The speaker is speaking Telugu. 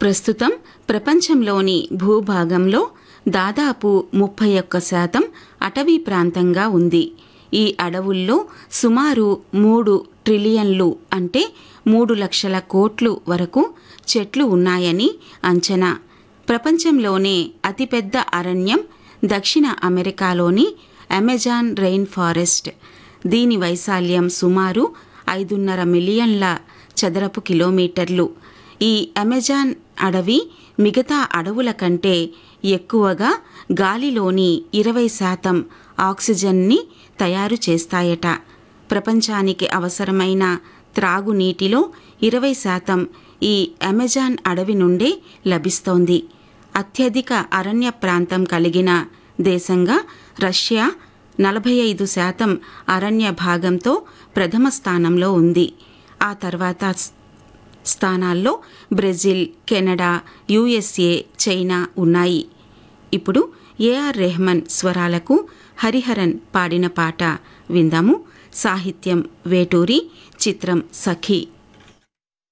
ప్రస్తుతం ప్రపంచంలోని భూభాగంలో దాదాపు ముప్పై ఒక్క శాతం అటవీ ప్రాంతంగా ఉంది ఈ అడవుల్లో సుమారు మూడు ట్రిలియన్లు అంటే మూడు లక్షల కోట్లు వరకు చెట్లు ఉన్నాయని అంచనా ప్రపంచంలోనే అతిపెద్ద అరణ్యం దక్షిణ అమెరికాలోని అమెజాన్ రెయిన్ ఫారెస్ట్ దీని వైశాల్యం సుమారు ఐదున్నర మిలియన్ల చదరపు కిలోమీటర్లు ఈ అమెజాన్ అడవి మిగతా అడవుల కంటే ఎక్కువగా గాలిలోని ఇరవై శాతం ఆక్సిజన్ని తయారు చేస్తాయట ప్రపంచానికి అవసరమైన త్రాగునీటిలో ఇరవై శాతం ఈ అమెజాన్ అడవి నుండే లభిస్తోంది అత్యధిక అరణ్య ప్రాంతం కలిగిన దేశంగా రష్యా నలభై ఐదు శాతం అరణ్య భాగంతో ప్రథమ స్థానంలో ఉంది ఆ తర్వాత స్థానాల్లో బ్రెజిల్ కెనడా యుఎస్ఏ చైనా ఉన్నాయి ఇప్పుడు ఏఆర్ రెహమాన్ స్వరాలకు హరిహరన్ పాడిన పాట విందాము సాహిత్యం వేటూరి చిత్రం సఖీ